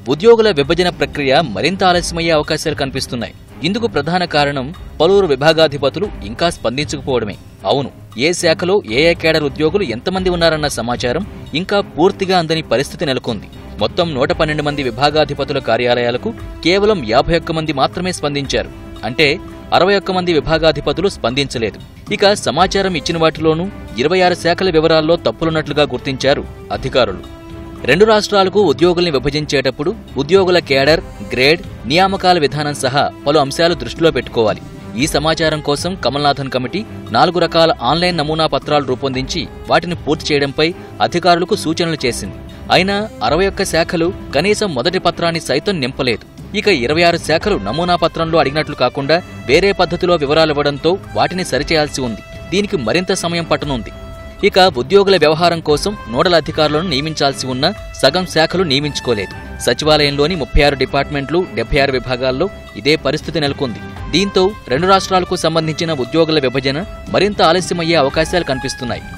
ఉద్యోగుల విభజన ప్రక్రియ మరింత ఆలస్యమయ్యే అవకాశాలు కనిపిస్తున్నాయి ఇందుకు ప్రధాన కారణం పలువురు విభాగాధిపతులు ఇంకా స్పందించకపోవడమే అవును ఏ శాఖలో ఏ ఏ కేడర్ ఉద్యోగులు ఎంతమంది ఉన్నారన్న సమాచారం ఇంకా పూర్తిగా అందని పరిస్థితి నెలకొంది మొత్తం నూట పన్నెండు మంది విభాగాధిపతుల కార్యాలయాలకు కేవలం యాభై ఒక్క మంది మాత్రమే స్పందించారు అంటే అరవై ఒక్క మంది విభాగాధిపతులు స్పందించలేదు ఇక సమాచారం ఇచ్చిన వాటిలోనూ ఇరవై ఆరు శాఖల వివరాల్లో తప్పులున్నట్లుగా గుర్తించారు అధికారులు రెండు రాష్ట్రాలకు ఉద్యోగుల్ని విభజించేటప్పుడు ఉద్యోగుల కేడర్ గ్రేడ్ నియామకాల విధానం సహా పలు అంశాలు దృష్టిలో పెట్టుకోవాలి ఈ సమాచారం కోసం కమల్నాథన్ కమిటీ నాలుగు రకాల ఆన్లైన్ నమూనా పత్రాలు రూపొందించి వాటిని పూర్తి చేయడంపై అధికారులకు సూచనలు చేసింది అయినా అరవై ఒక్క శాఖలు కనీసం మొదటి పత్రాన్ని సైతం నింపలేదు ఇక ఇరవై ఆరు శాఖలు నమూనా పత్రంలో అడిగినట్లు కాకుండా వేరే పద్ధతిలో వివరాలివ్వడంతో వాటిని సరిచేయాల్సి ఉంది దీనికి మరింత సమయం పట్టనుంది ఇక ఉద్యోగుల వ్యవహారం కోసం నోడల్ అధికారులను నియమించాల్సి ఉన్న సగం శాఖలు నియమించుకోలేదు సచివాలయంలోని ముప్పై ఆరు డిపార్ట్మెంట్లు డెబ్బై ఆరు విభాగాల్లో ఇదే పరిస్థితి నెలకొంది దీంతో రెండు రాష్ట్రాలకు సంబంధించిన ఉద్యోగుల విభజన మరింత ఆలస్యమయ్యే అవకాశాలు కనిపిస్తున్నాయి